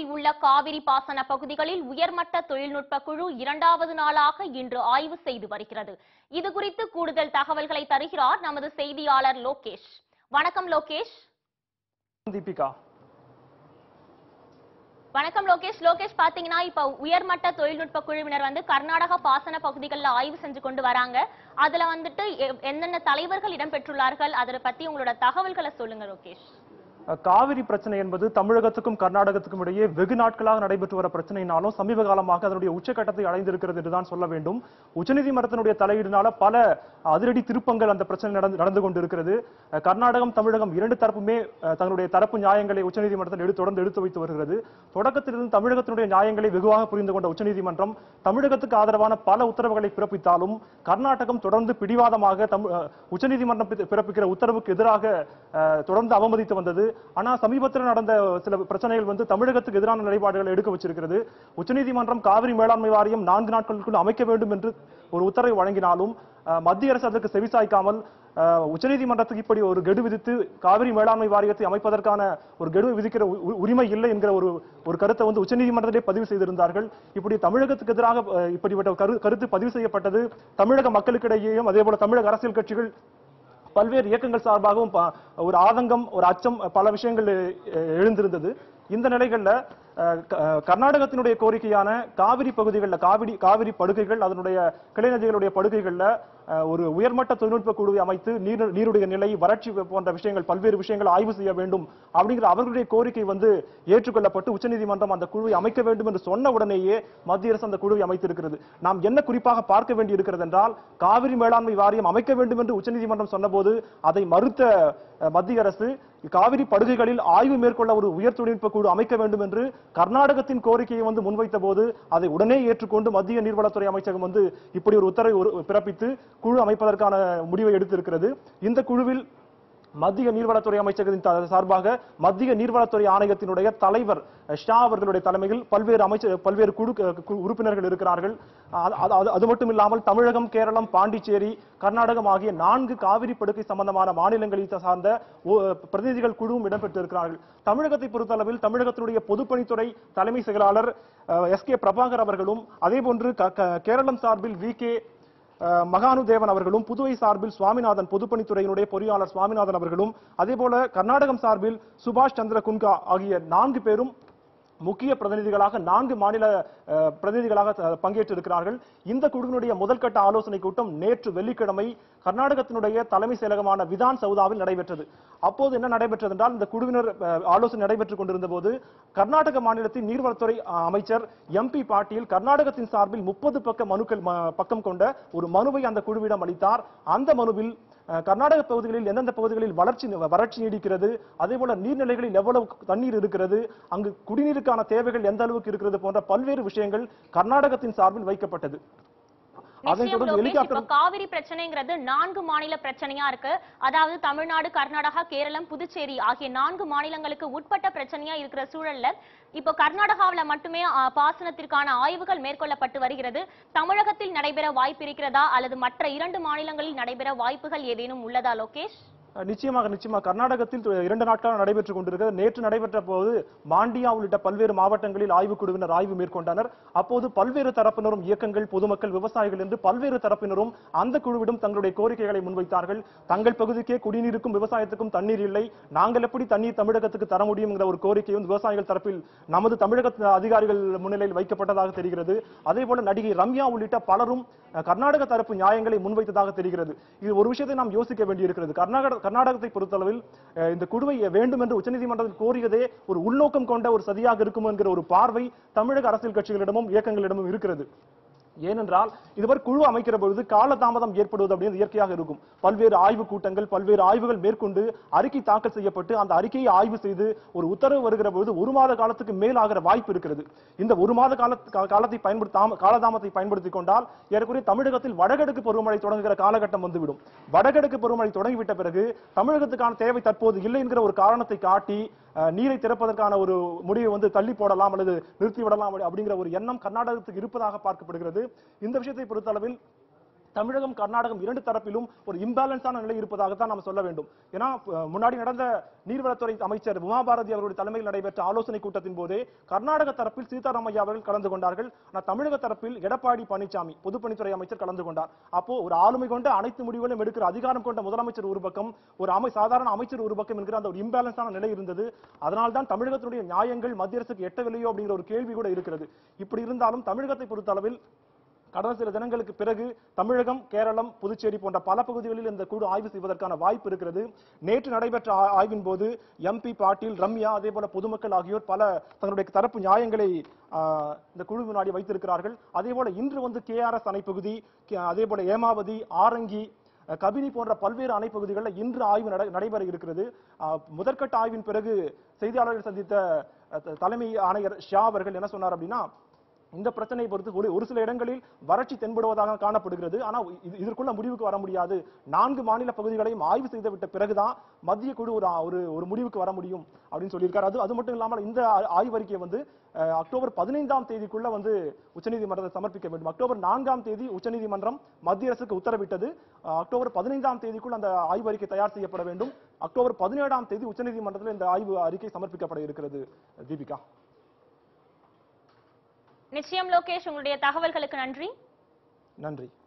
தமிழ்நாட்டில் உள்ள காவிரி பாசன பகுதிகளில் உயர்மட்ட தொழில்நுட்ப குழு இரண்டாவது நாளாக இன்று ஆய்வு செய்து வருகிறது இது குறித்து கூடுதல் தகவல்களை தருகிறார் நமது செய்தியாளர் லோகேஷ் வணக்கம் லோகேஷ் தீபிகா வணக்கம் லோகேஷ் லோகேஷ் பாத்தீங்கன்னா இப்ப உயர்மட்ட தொழில்நுட்ப குழுவினர் வந்து கர்நாடகா பாசன பகுதிகளில் ஆய்வு செஞ்சு கொண்டு வராங்க அதுல வந்துட்டு எ- என்னென்ன தலைவர்கள் இடம்பெற்றுள்ளார்கள் அதை பத்தி உங்களோட தகவல்களை சொல்லுங்க லோகேஷ் காவிரி பிரச்சனை என்பது தமிழகத்துக்கும் கர்நாடகத்துக்கும் இடையே வெகு நாட்களாக நடைபெற்று வர பிரச்சனையினாலும் சமீப காலமாக அதனுடைய உச்சக்கட்டத்தை அடைந்திருக்கிறது என்றுதான் சொல்ல வேண்டும் உச்சநீதிமன்றத்தினுடைய தலையீடுனால பல அதிரடி திருப்பங்கள் அந்த பிரச்சனை நடந்து நடந்து கொண்டிருக்கிறது அஹ் கர்நாடகம் தமிழகம் இரண்டு தரப்புமே அஹ், தங்களுடைய தரப்பு நியாயங்களை உச்சநீதிமன்றத்தில் எடுத்து தொடர்ந்து எடுத்து வைத்து வருகிறது தொடக்கத்திலிருந்து தமிழகத்தினுடைய நியாயங்களை வெகுவாக புரிந்து கொண்ட உச்சநீதிமன்றம் தமிழகத்துக்கு ஆதரவான பல உத்தரவுகளை பிறப்பித்தாலும் கர்நாடகம் தொடர்ந்து பிடிவாதமாக தமிழ் அஹ், உச்சநீதிமன்றம் பிற- பிறப்பிக்கிற உத்தரவுக்கு எதிராக அஹ், தொடர்ந்து அவமதித்து வந்தது ஆனா சமீபத்தில் நடந்த சில பிரச்சனைகள் வந்து தமிழகத்துக்கு எதிரான நிலைப்பாடுகளை எடுக்க வச்சிருக்கிறது உச்சநீதிமன்றம் காவிரி மேலாண்மை வாரியம் நான்கு நாட்களுக்குள் அமைக்க வேண்டும் என்று ஒரு உத்தரவை வழங்கினாலும் அஹ், மத்திய அரசு அதற்கு செவிசாய்க்காமல் அஹ், உச்சநீதிமன்றத்துக்கு இப்படி ஒரு கெடு விதித்து காவிரி மேலாண்மை வாரியத்தை அமைப்பதற்கான ஒரு கெடு விதிக்கிற உ- உ- உரிமை இல்லை என்கிற ஒரு ஒரு கருத்தை வந்து உச்சநீதிமன்றத்திலே பதிவு செய்திருந்தார்கள் இப்படி தமிழகத்துக்கு எதிராக அஹ், இப்படிப்பட்ட கரு கருத்து பதிவு செய்யப்பட்டது தமிழக மக்களுக்கிடையேயும் அதே போல தமிழக அரசியல் கட்சிகள் பல்வேறு இயக்கங்கள் சார்பாகவும் ப- ஒரு ஆதங்கம் ஒரு அச்சம் பல விஷயங்கள் எ- எழுந்திருந்தது இந்த நிலைகள்ல அஹ், க- அஹ், கர்நாடகத்தினுடைய கோரிக்கையான காவிரி பகுதிகளில் காவிரி காவிரி படுகைகள் அதனுடைய கிளை நதிகளுடைய படுகைகள்ல அஹ், ஒரு உயர்மட்ட தொழில்நுட்ப குழுவை அமைத்து நீர் நீருடைய நிலை வறட்சி போன்ற விஷயங்கள் பல்வேறு விஷயங்கள் ஆய்வு செய்ய வேண்டும் அப்படிங்கிற அவர்களுடைய கோரிக்கை வந்து ஏற்றுக்கொள்ளப்பட்டு உச்சநீதிமன்றம் அந்த குழுவை அமைக்க வேண்டும் என்று சொன்ன உடனேயே மத்திய அரசு அந்த குழுவை அமைத்திருக்கிறது நாம் என்ன குறிப்பாக பார்க்க வேண்டி இருக்கிறது என்றால் காவிரி மேலாண்மை வாரியம் அமைக்க வேண்டும் என்று உச்சநீதிமன்றம் சொன்னபோது அதை மறுத்த அஹ், மத்திய அரசு காவிரி படுகைகளில் ஆய்வு மேற்கொள்ள ஒரு உயர் தொழில்நுட்ப குழு அமைக்க வேண்டும் என்று கர்நாடகத்தின் கோரிக்கையை வந்து முன்வைத்த போது அதை உடனே ஏற்றுக்கொண்டு மத்திய நீர்வளத்துறை அமைச்சகம் வந்து இப்படி ஒரு உத்தரவை ஒரு- பிறப்பித்து குழு அமைப்பதற்கான முடிவை எடுத்திருக்கிறது இந்த குழுவில் மத்திய நீர்வளத்துறை அமைச்சகத்தின் த- சார்பாக மத்திய நீர்வளத்துறை ஆணையத்தினுடைய தலைவர் அஹ், ஷா அவர்களுடைய தலைமையில் பல்வேறு அமைச்சர் பல்வேறு குழு குழு உறுப்பினர்கள் இருக்கிறார்கள் அது- அது- அது- அது மட்டும் இல்லாமல் தமிழகம் கேரளம் பாண்டிச்சேரி கர்நாடகம் ஆகிய நான்கு காவிரி படுகை சம்பந்தமான மாநிலங்களை சார்ந்த ஓ- பிரதிநிதிகள் குழுவும் இடம்பெற்றிருக்கிறார்கள் தமிழகத்தை பொறுத்தளவில் தமிழகத்தினுடைய பொதுப்பணித்துறை தலைமை செயலாளர் எஸ் கே பிரபாகர் அவர்களும் அதே போன்று க- க- கேரளம் சார்பில் வி கே அஹ் மகானுதேவன் அவர்களும் புதுவை சார்பில் சுவாமிநாதன் பொதுப்பணித்துறையினுடைய பொறியாளர் சுவாமிநாதன் அவர்களும் அதே போல கர்நாடகம் சார்பில் சுபாஷ் சந்திர குன்கா ஆகிய நான்கு பேரும் முக்கிய பிரதிநிதிகளாக நான்கு மாநில அஹ், பிரதிநிதிகளாக அஹ், பங்கேற்றிருக்கிறார்கள் இந்த குழுவினுடைய முதல்கட்ட ஆலோசனை கூட்டம் நேற்று வெள்ளிக்கிழமை கர்நாடகத்தினுடைய தலைமை செயலகமான விதான் சவுதாவில் நடைபெற்றது அப்போது என்ன நடைபெற்றது என்றால் இந்த குழுவினர் அஹ், ஆலோசனை நடைபெற்றுக் கொண்டிருந்த போது கர்நாடக மாநிலத்தின் நீர்வளத்துறை அஹ், அமைச்சர் எம்பி பாட்டீல் கர்நாடகத்தின் சார்பில் முப்பது பக்க மனுக்கள் ம- பக்கம் கொண்ட ஒரு மனுவை அந்த குழுவிடம் அளித்தார் அந்த மனுவில் அஹ், கர்நாடக பகுதிகளில் எந்தெந்த பகுதிகளில் வளர்ச்சி வறட்சி நீடிக்கிறது அதே போல நீர்நிலைகளில் எவ்வளவு தண்ணீர் இருக்கிறது அங்கு குடிநீருக்கான தேவைகள் எந்த அளவுக்கு இருக்கிறது போன்ற பல்வேறு விஷயங்கள் கர்நாடகத்தின் சார்பில் வைக்கப்பட்டது அதைத் நிச்சயம் தொடர்ந்து லோகேஷ் ஹெலிகாப்டர் இப்ப காவிரி பிரச்சனைங்கிறது நான்கு மாநில பிரச்சனையா இருக்கு அதாவது தமிழ்நாடு கர்நாடகா கேரளம் புதுச்சேரி ஆகிய நான்கு மாநிலங்களுக்கு உட்பட்ட பிரச்சனையா இருக்கிற சூழல்ல இப்போ கர்நாடகாவுல மட்டுமே ஆ, பாசனத்திற்கான ஆய்வுகள் மேற்கொள்ளப்பட்டு வருகிறது தமிழகத்தில் நடைபெற வாய்ப்பு இருக்கிறதா அல்லது மற்ற இரண்டு மாநிலங்களில் நடைபெற வாய்ப்புகள் ஏதேனும் உள்ளதா லோகேஷ் அஹ் நிச்சயமாக நிச்சயமாக கர்நாடகத்தில் து- இரண்டு நாட்களாக நடைபெற்றுக் கொண்டிருக்கிறது நேற்று நடைபெற்ற போது மாண்டியா உள்ளிட்ட பல்வேறு மாவட்டங்களில் ஆய்வுக் குழுவினர் ஆய்வு மேற்கொண்டனர் அப்போது பல்வேறு தரப்பினரும் இயக்கங்கள் பொதுமக்கள் விவசாயிகள் என்று பல்வேறு தரப்பினரும் அந்த குழுவிடம் தங்களுடைய கோரிக்கைகளை முன்வைத்தார்கள் தங்கள் பகுதிக்கே குடிநீருக்கும் விவசாயத்துக்கும் தண்ணீர் இல்லை நாங்கள் எப்படி தண்ணீர் தமிழகத்துக்கு தர முடியும் என்கிற ஒரு கோரிக்கையும் விவசாயிகள் தரப்பில் நமது தமிழக அதிகாரிகள் முன்னிலையில் வைக்கப்பட்டதாக தெரிகிறது அதே போல நடிகை ரம்யா உள்ளிட்ட பலரும் அஹ், கர்நாடக தரப்பு நியாயங்களை முன்வைத்ததாக தெரிகிறது இது ஒரு விஷயத்தை நாம் யோசிக்க வேண்டியிருக்கிறது கர்நாடக கர்நாடகத்தை பொறுத்தளவில் அஹ், இந்த குழுவை வேண்டும் என்று உச்சநீதிமன்றத்தில் கோரியதே ஒரு உள்நோக்கம் கொண்ட ஒரு சதியாக இருக்கும் என்கிற ஒரு பார்வை தமிழக அரசியல் கட்சிகளிடமும் இயக்கங்களிடமும் இருக்கிறது ஏனென்றால் இதுவரை குழு அமைக்கிற பொழுது காலதாமதம் ஏற்படுவது அப்படின்னு இயற்கையாக இருக்கும் பல்வேறு ஆய்வு கூட்டங்கள் பல்வேறு ஆய்வுகள் மேற்கொண்டு அறிக்கை தாக்கல் செய்யப்பட்டு அந்த அறிக்கையை ஆய்வு செய்து ஒரு உத்தரவு வருகிற பொழுது ஒரு மாத காலத்துக்கு மேல் ஆகிற வாய்ப்பு இருக்கிறது இந்த ஒரு மாத கால கா- காலத்தை பயன்படுத்தாம காலதாமத்தை பயன்படுத்திக் கொண்டால் ஏறக்குறைய தமிழகத்தில் வடகிழக்கு பருவமழை தொடங்குகிற காலகட்டம் வந்துவிடும் வடகிழக்கு பருவமழை தொடங்கிவிட்ட பிறகு தமிழகத்துக்கான தேவை தற்போது இல்லை என்கிற ஒரு காரணத்தை காட்டி அஹ், நீரை திறப்பதற்கான ஒரு முடிவை வந்து தள்ளி போடலாம் அல்லது நிறுத்தி விடலாம் அப்படி- அப்படிங்கிற ஒரு எண்ணம் கர்நாடகத்துக்கு இருப்பதாக பார்க்கப்படுகிறது இந்த விஷயத்தை பொறுத்தளவில் தமிழகம் கர்நாடகம் இரண்டு தரப்பிலும் ஒரு இம்பேலன்ஸான நிலை இருப்பதாகத்தான் நாம் சொல்ல வேண்டும் ஏன்னா அஹ், முன்னாடி நடந்த நீர்வளத்துறை அமைச்சர் உமா பாரதி அவருடைய தலைமையில் நடைபெற்ற ஆலோசனை கூட்டத்தின் போதே கர்நாடக தரப்பில் சீதாராமையா அவர்கள் கலந்து கொண்டார்கள் ஆனால் தமிழக தரப்பில் எடப்பாடி பழனிசாமி பொதுப்பணித்துறை அமைச்சர் கலந்து கொண்டார் அப்போ ஒரு ஆளுமை கொண்ட அனைத்து முடிவுகளும் எடுக்கிற அதிகாரம் கொண்ட முதலமைச்சர் ஒரு பக்கம் ஒரு அமை சாதாரண அமைச்சர் ஒரு பக்கம் என்கிற அந்த ஒரு இம்பேலன்ஸான நிலை இருந்தது அதனால்தான் தமிழகத்தினுடைய நியாயங்கள் மத்திய அரசுக்கு எட்டவில்லையோ அப்படிங்கிற ஒரு கேள்வி கூட இருக்கிறது இப்படி இருந்தாலும் தமிழகத்தை பொறுத்த அளவில் கடந்த சில தினங்களுக்கு பிறகு தமிழகம் கேரளம் புதுச்சேரி போன்ற பல பகுதிகளில் இந்த குழு ஆய்வு செய்வதற்கான வாய்ப்பு இருக்கிறது நேற்று நடைபெற்ற ஆ- ஆய்வின் போது எம்பி பாட்டீல் ரம்யா அதே போல பொதுமக்கள் ஆகியோர் பல தங்களுடைய தரப்பு நியாயங்களை ஆ, இந்த குழு முன்னாடி வைத்திருக்கிறார்கள் அதே போல இன்று வந்து கேஆர்எஸ் அணைப்பகுதி கே- அதே போல ஏமாவதி ஆரங்கி அஹ், கபினி போன்ற பல்வேறு அணைப்பகுதிகளில் இன்று ஆய்வு நட- நடைபெற இருக்கிறது அஹ், முதற்கட்ட ஆய்வின் பிறகு செய்தியாளர்கள் சந்தித்த அஹ், த- தலைமை ஆணையர் ஷா அவர்கள் என்ன சொன்னார் அப்படின்னா இந்த பிரச்சனையை பொறுத்து ஒரு ஒரு சில இடங்களில் வறட்சி தென்படுவதாக காணப்படுகிறது ஆனா இது- இதற்குள்ள முடிவுக்கு வர முடியாது நான்கு மாநில பகுதிகளையும் ஆய்வு செய்து விட்ட பிறகுதான் மத்திய குழு ஒரு ஒரு ஒரு முடிவுக்கு வர முடியும் அப்படின்னு சொல்லியிருக்காரு அது அது மட்டும் இல்லாமல் இந்த ஆ- ஆய்வறிக்கையை வந்து அஹ், அக்டோபர் பதினைந்தாம் தேதிக்குள்ள வந்து உச்சநீதிமன்றத்தை சமர்ப்பிக்க வேண்டும் அக்டோபர் நான்காம் தேதி உச்சநீதிமன்றம் மத்திய அரசுக்கு உத்தரவிட்டது அஹ், அக்டோபர் பதினைந்தாம் தேதிக்குள் அந்த ஆய்வறிக்கை தயார் செய்யப்பட வேண்டும் அக்டோபர் பதினேழாம் தேதி உச்சநீதிமன்றத்தில் இந்த ஆய்வு அறிக்கை சமர்ப்பிக்கப்பட இருக்கிறது தீபிகா நிச்சயம் லோகேஷ் உங்களுடைய தகவல்களுக்கு நன்றி நன்றி